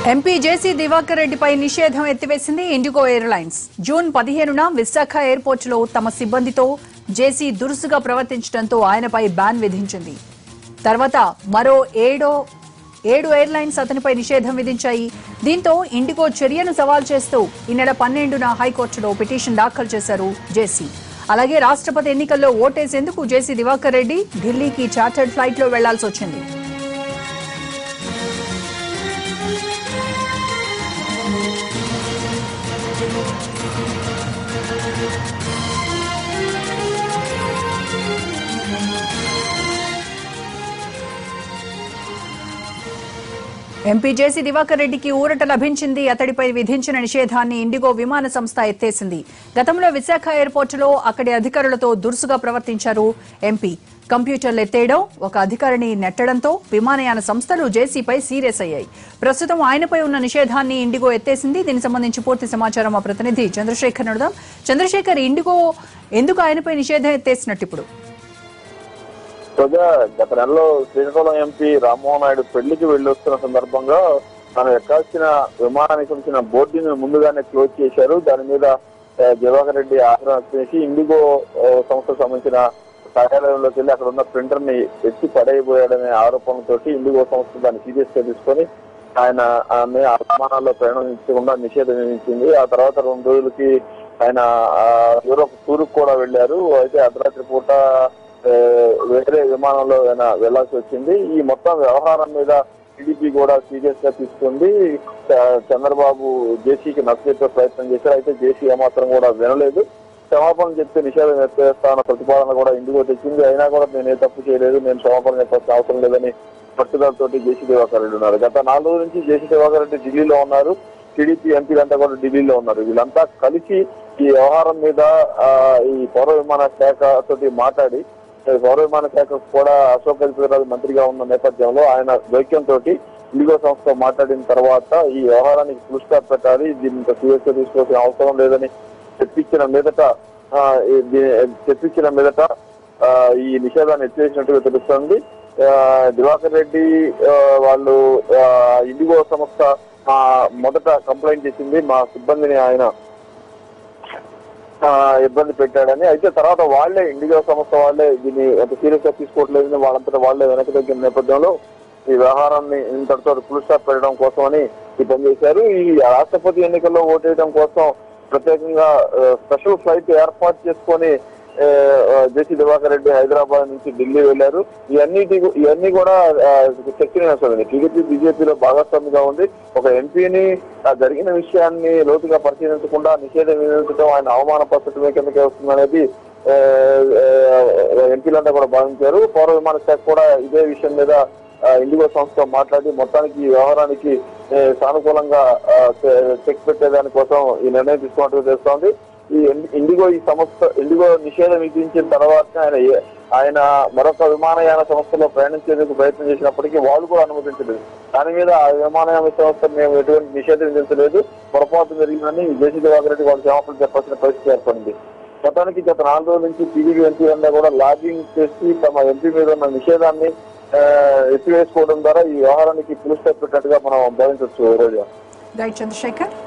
MP జేసీ దివాకర్ రెడ్డిపై నిషేధం ఎత్తివేసింది IndiGo airlines June పదిహేనున విశాఖ ఎయిర్పోర్టులో తమ సిబ్బందితో జేసీ దురుసుగా ప్రవర్తించడంతో ఆయనపై బ్యాన్ విధించింది తర్వాత మరో ఏడో ఏడు ఎయిర్లైన్స్ అతనిపై నిషేధం విధించాయి దీంతో ఇండిగో చర్యను సవాల్ చేస్తూ ఈ నెల పన్నెండున హైకోర్టులో పిటిషన్ దాఖలు చేశారు జేసీ అలాగే రాష్ట్రపతి ఎన్నికల్లో ఓటేసేందుకు జేసీ దివాకర్ రెడ్డి ఢిల్లీకి చార్టర్డ్ ఫ్లైట్లో వెళ్లాల్సి వచ్చింది ఎంపీ జేసీ దివాకర్ రెడ్డికి ఊరట లభించింది అతడిపై విధించిన నిషేధాన్ని ఇండిగో విమాన సంస్థ ఎత్తేసింది గతంలో విశాఖ ఎయిర్పోర్టులో అక్కడి అధికారులతో దురుసుగా ప్రవర్తించారు ఎంపీ కంప్యూటర్లు ఎత్తేయడం ఒక అధికారిని నెట్టడంతో విమానయాన సంస్థలు జేసీపై సీరియస్ అయ్యాయి ప్రస్తుతం ఆయనపై ఉన్న నిషేధాన్ని ఇండిగో ఎత్తేసింది దీనికి సంబంధించి పూర్తి సమాచారం మా ప్రతినిధి చంద్రశేఖర్ నడుదాం చంద్రశేఖర్ ఇండిగో ఎందుకు ఆయనపై నిషేధం ఎత్తేసినట్టు ఇప్పుడు ప్రజా గత నెలలో శ్రీకాకుళం ఎంపీ రామ్మోహన్ నాయుడు పెళ్లికి వెళ్ళొస్తున్న సందర్భంగా తాను ఎక్కాల్సిన విమానానికి సంబంధించిన బోర్డుని ముందుగానే క్లోజ్ చేశారు దాని మీద ఆ, దివాకర్ రెడ్డి ఆగ్రహం చేసి ఇండిగో ఆ, సంస్థకు సంబంధించిన కార్యాలయంలోకి వెళ్ళి అక్కడ ఉన్న ప్రింటర్ ని ఎత్తి పడైపోయాడనే ఆరోపణలతోటి ఇండిగో సంస్థ దాన్ని సీరియస్ గా తీసుకొని ఆయన ఆమె ఆ విమానాల్లో ప్రయాణించకుండా నిషేధం విధించింది ఆ తర్వాత రెండు రోజులకి ఆయన ఆ, యూరోప్ టూర్కి కూడా వెళ్ళారు అయితే అర్ధరాత్రి పూట ఆ, వేరే విమానంలో ఆయన వెళ్లాల్సి వచ్చింది ఈ మొత్తం వ్యవహారం మీద టీడీపీ కూడా సీరియస్ గా తీసుకుంది చ- చంద్రబాబు జేసీకి నచ్చజెప్పే ప్రయత్నం చేశారు అయితే జేసీ ఏమాత్రం కూడా వినలేదు క్షమాపణ చెప్తే నిషేధం ఎత్తేస్తాన ప్రతిపాదన కూడా ఇందుకు తెచ్చింది అయినా కూడా నేను ఏ తప్పు చేయలేదు నేను క్షమాపణ చెప్పాల్సిన అవసరం లేదని పట్టుదలతోటి జేసీ దివాకర్ రెడ్డి ఉన్నారు గత నాలుగు రోజుల నుంచి జేసీ దివాకర్ రెడ్డి ఢిల్లీలో ఉన్నారు టీడీపీ ఎంపీలంతా కూడా ఢిల్లీలో ఉన్నారు వీళ్ళంతా కలిసి ఈ వ్యవహారం మీద ఆ, ఈ పౌర విమాన శాఖ తోటి మాట్లాడి ఈ పౌర విమాన శాఖకు కూడా అశోక్ గజపతిరాజు మంత్రిగా ఉన్న నేపథ్యంలో ఆయన జోక్యంతో ఇండిగో సంస్థ మాట్లాడిన తర్వాత ఈ వ్యవహారానికి ఫుల్ స్టాప్ పెట్టాలి దీన్ని ఇంకా సీరియస్ గా తీసుకోవాల్సిన అవసరం లేదని చెప్పించిన మీదట ఆ, ఈ దీ- చెప్పించిన మీదట ఆ, ఈ నిషేధాన్ని ఎత్తివేసినట్టుగా తెలుస్తోంది ఆ, దివాకర్ రెడ్డి ఆ, వాళ్ళు ఆ, ఇండిగో సంస్థ ఆ, మొదట కంప్లైంట్ చేసింది మా సిబ్బందిని ఆయన ఆ, ఇబ్బంది పెట్టాడని అయితే తర్వాత వాళ్ళే ఇండిగో సంస్థ వాళ్ళే దీన్ని అంత సీరియస్ గా తీసుకోవట్లేదని వాళ్ళంతటా వాళ్ళే వెనక్కి తగ్గిన నేపథ్యంలో ఈ వ్యవహారాన్ని ఇంతటితో ఫుల్ స్టాప్ పెట్టడం కోసమని ఈ పని చేశారు ఈ రాష్ట్రపతి ఎన్నికల్లో ఓటేయడం కోసం ప్రత్యేకంగా ఆ, స్పెషల్ ఫ్లైట్ ఏర్పాటు చేసుకొని ఆ, ఆ, జేసీ దివాకర్ రెడ్డి హైదరాబాద్ నుంచి ఢిల్లీ వెళ్లారు ఇవన్నీ ఇవన్నీ కూడా చర్చనీయాంశాలండి టీడీపీ బీజేపీలో భాగస్వామిగా ఉంది ఒక ఎంపీని జరిగిన విషయాన్ని లోతుగా పరిశీలించకుండా నిషేధం విధించడం ఆయన అవమానపరచడమే కిందకే వస్తుందనేది ఆ, ఆ, ఎంపీలంతా కూడా భావించారు పౌర విమాన శాఖ కూడా ఇదే విషయం మీద ఆ, ఇండిగో సంస్థ మాట్లాడి మొత్తానికి ఈ వ్యవహారానికి ఏ, సానుకూలంగా ఆ, చె- చెక్ పెట్టేదాని కోసం ఈ నిర్ణయం తీసుకున్నట్టుగా తెలుస్తోంది ఈ ఇం- ఇండిగో ఈ సంస్థ ఇండిగో నిషేధం విధించిన తర్వాత ఆయన ఏ- ఆయన మరొక విమానయాన సంస్థలో ప్రయాణించేందుకు ప్రయత్నం చేసినప్పటికీ వాళ్ళు కూడా అనుమతించలేదు దాని మీద ఆ విమానయాన సంస్థ మేము ఎటువంటి నిషేధం విధించలేదు పొరపాటు జరిగిందని జేసీ దివాకర్ రెడ్డి వాళ్ళు క్షమాపణ చెప్పాల్సిన పరిస్థితి ఏర్పడింది గతానికి గత నాలుగు రోజుల నుంచి టీడీపీ ఎంపీ అంతా కూడా లాబింగ్ చేసి తమ ఎంపీ మీద ఉన్న నిషేధాన్ని ఆ, ఎత్తివేసుకోవడం ద్వారా ఈ వ్యవహారానికి పులి స్టెప్ పెట్టినట్టుగా మనం భావించవచ్చు రోజు రైట్ చంద్రశేఖర్